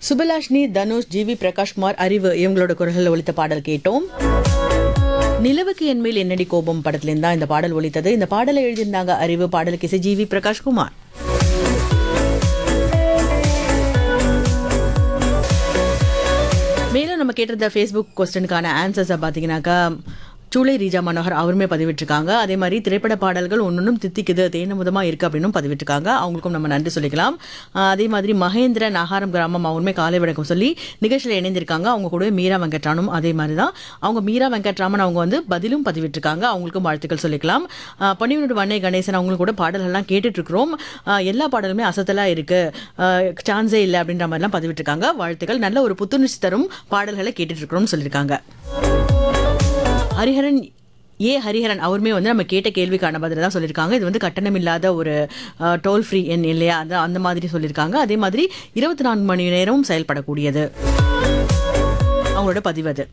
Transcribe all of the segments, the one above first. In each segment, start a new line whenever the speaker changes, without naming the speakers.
சுபலாஷ்னி Dhanush GV Prakash Kumar அறிவு இவங்களோட குரல்களில் ஒலித்த பாடல் கேட்டோம் நிலவுக்கு என் மேல் என்னடி கோபம் படத்துலேருந்து தான் இந்த பாடல் ஒலித்தது இந்த பாடலை எழுதியிருந்தாங்க அறிவு பாடலுக்கு இசை ஜிவி பிரகாஷ்குமார் மேலும் நம்ம கேட்டிருந்த ஃபேஸ்புக் கொஸ்டினுக்கான ஆன்சர்ஸை பார்த்தீங்கன்னாக்கா சூளை ரீஜா மனோகர் அவருமே பதிவிட்டிருக்காங்க அதே மாதிரி திரைப்பட பாடல்கள் ஒன்னொன்றும் தித்திக்குது தேனமுதமாக இருக்குது அப்படின்னும் பதிவிட்டிருக்காங்க அவங்களுக்கும் நம்ம நன்றி சொல்லிக்கலாம் ஆஹ் அதே மாதிரி மகேந்திர நகாரம் கிராமம் அவருமே காலை வணக்கம் சொல்லி நிகழ்ச்சியில் இணைந்திருக்காங்க அவங்க கூட மீரா வெங்கட்ராமனும் அதே மாதிரி தான் அவங்க மீரா வெங்கட்ராமன் அவங்க வந்து பதிலும் பதிவிட்டிருக்காங்க அவங்களுக்கும் வாழ்த்துக்கள் சொல்லிக்கலாம் ஆஹ் பணிவனோட வண்ணை கணேசன் அவங்களும் கூட பாடல்கள்லாம் கேட்டுட்டு இருக்கிறோம் ஆஹ் எல்லா பாடலுமே அசத்தலாக இருக்கு ஆஹ் சான்ஸே இல்லை அப்படின்ற மாதிரிலாம் பதிவிட்டிருக்காங்க வாழ்த்துக்கள் நல்ல ஒரு புத்துணர்ச்சி தரும் பாடல்களை கேட்டுட்டு இருக்கிறோம்னு சொல்லியிருக்காங்க ஹரிஹரன் ஏ ஹரிஹரன் அவருமே வந்து நம்ம கேட்ட கேள்விக்கான பதில் தான் சொல்லியிருக்காங்க இது வந்து கட்டணம் இல்லாத ஒரு டோல் ஃப்ரீ எண் இல்லையா அது அந்த மாதிரி சொல்லியிருக்காங்க அதே மாதிரி இருபத்தி நான்கு மணி நேரமும் செயல்படக்கூடியது அவங்களோட பதிவு அது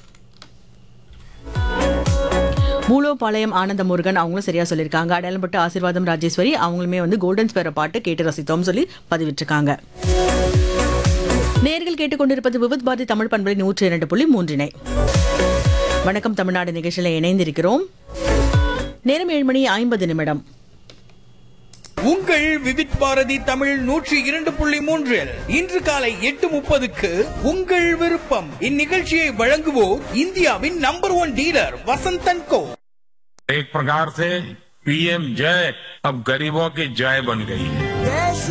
மூலோபாளையம் ஆனந்த முருகன் அவங்களும் சரியா சொல்லியிருக்காங்க அடையாளப்பட்ட ஆசீர்வாதம் ராஜேஸ்வரி அவங்களுமே வந்து கோல்டன் ஸ்பேர பாட்டு கேட்டு ரசித்தோம் சொல்லி பதிவிட்டிருக்காங்க நேர்கள் கேட்டுக்கொண்டிருப்பது விபத் பாரதி தமிழ் பண்பலை நூற்றி இரண்டு புள்ளி மூன்றினை வணக்கம் தமிழ்நாடு நிகழ்ச்சியில் இணைந்திருக்கிறோம் நேரம் ஏழு மணி ஐம்பது நிமிடம்
உங்கள் விவித் பாரதி தமிழ் நூற்றி இரண்டு புள்ளி மூன்றில் இன்று காலை எட்டு முப்பதுக்கு உங்கள் விருப்பம் இந்நிகழ்ச்சியை வழங்குவோர் இந்தியாவின் number one dealer Vasanthan co
एक प्रकार से पीएम जय अब गरीबों की जय बन गई है
देश